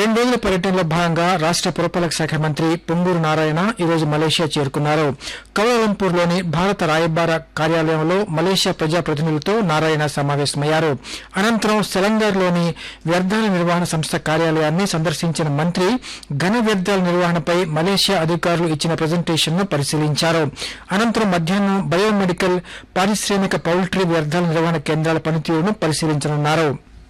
రెండు రోజుల పర్యటనలో భాగంగా రాష్ట పురపాలక శాఖ మంత్రి పొంగూరు నారాయణ ఈరోజు మలేషియా చేరుకున్నారు కౌలాలంపూర్లోని భారత రాయబార కార్యాలయంలో మలేషియా ప్రజాప్రతినిధులతో నారాయణ సమావేశమయ్యారు అనంతరం సెలంగార్లోని వ్యర్థాల నిర్వహణ సంస్థ కార్యాలయాన్ని సందర్శించిన మంత్రి ఘన వ్యర్థాల నిర్వహణపై మలేషియా అధికారులు ఇచ్చిన ప్రజెంటేషన్ ను పరిశీలించారు అనంతరం మధ్యాహ్నం బయోమెడికల్ పారిశ్రామిక పౌల్ట్రీ వ్యర్థాల నిర్వహణ కేంద్రాల పనితీరును పరిశీలించనున్నారు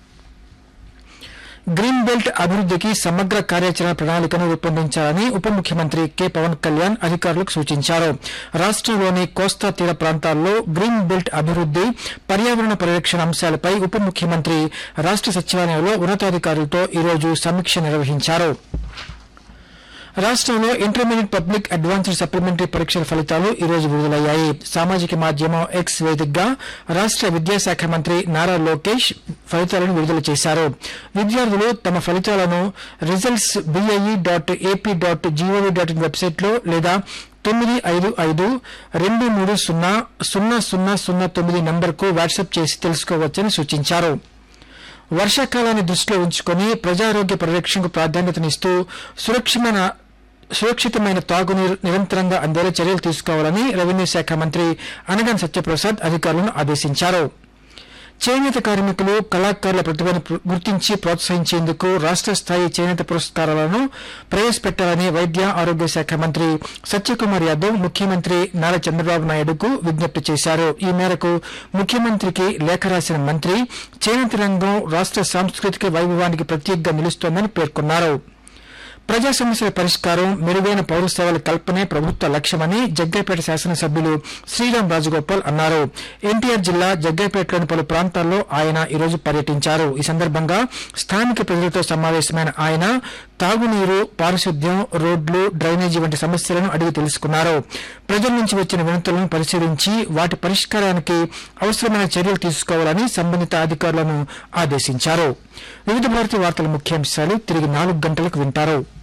గ్రీన్ బెల్ట్ అభివృద్దికి సమగ్ర కార్యాచరణ ప్రణాళికను రూపొందించాలని ఉప ముఖ్యమంత్రి కె పవన్ కళ్యాణ్ అధికారులకు సూచించారు రాష్టంలోని కోస్తా తీర ప్రాంతాల్లో గ్రీన్ బెల్ట్ అభివృద్ది పర్యావరణ పరిరక్షణ అంశాలపై ఉప ముఖ్యమంత్రి రాష్ట సచివాలయంలో ఉన్నతాధికారులతో ఈరోజు సమీక్ష నిర్వహించారు రాష్టంలో ఇంటర్మీడియట్ పబ్లిక్ అడ్వాన్స్డ్ సప్లిమెంటరీ పరీక్షల ఫలితాలు ఈ రోజు విడుదలయ్యాయి సామాజిక మాధ్యమం ఎక్స్ వేదికగా రాష్ట విద్యాశాఖ మంత్రి నారా లోకేష్ ఫలితాలను విడుదల చేశారు విద్యార్థులు తమ ఫలితాలను results BIE dot AP dot GOV dot in వెబ్సైట్లో లేదా తొమ్మిది ఐదు ఐదు రెండు మూడు సున్నా సున్నా సున్నా సున్నా తొమ్మిది నంబర్కు వాట్సాప్ చేసి తెలుసుకోవచ్చని సూచించారు వర్షాకాలాన్ని దృష్టిలో ఉంచుకొని ప్రజారోగ్య పరిరక్షణకు ప్రాధాన్యతనిస్తూ సురక్షితమైన సురక్షితమైన తాగునీరు నిరంతరంగా అందేలా చర్యలు తీసుకోవాలని రెవెన్యూ శాఖ మంత్రి అనగాన్ సత్యప్రసాద్ అధికారులను ఆదేశించారు చేనేత కార్మికులు కళాకారుల ప్రతిభను ప్ర- గుర్తించి ప్రోత్సహించేందుకు రాష్ట స్థాయి చేనేత పురస్కారాలను ప్రవేశపెట్టాలని వైద్య ఆరోగ్య శాఖ మంత్రి సత్యకుమార్ యాదవ్ ముఖ్యమంత్రి నారా చంద్రబాబు నాయుడుకు విజ్ఞప్తి చేశారు ఈ మేరకు ముఖ్యమంత్రికి లేఖ రాసిన మంత్రి చేనేత రంగం రాష్ట సాంస్కృతిక వైభవానికి ప్రతీకగా నిలుస్తోందని పేర్కొన్నారు ప్రజా సమస్యల పరిష్కారం మెరుగైన పౌర సేవల కల్పనే ప్రభుత్వ లక్ష్యమని జగ్గైపేట శాసనసభ్యులు శ్రీరామ్ రాజగోపాల్ అన్నారు ఎన్టీఆర్ జిల్లా జగ్గైపేటలోని పలు ప్రాంతాల్లో ఆయన ఈరోజు పర్యటించారు ఈ సందర్భంగా స్థానిక ప్రజలతో సమావేశమైన ఆయన తాగునీరు పారిశుద్ధ్యం రోడ్లు డ్రైనేజీ వంటి సమస్యలను అడిగి తెలుసుకున్నారు ప్రజల నుంచి వచ్చిన వినతులను పరిశీలించి వాటి పరిష్కారానికి అవసరమైన చర్యలు తీసుకోవాలని సంబంధిత అధికారులను ఆదేశించారు వివిధ భారతి వార్తల ముఖ్యాంశాలు తిరిగి నాలుగు గంటలకు వింటారు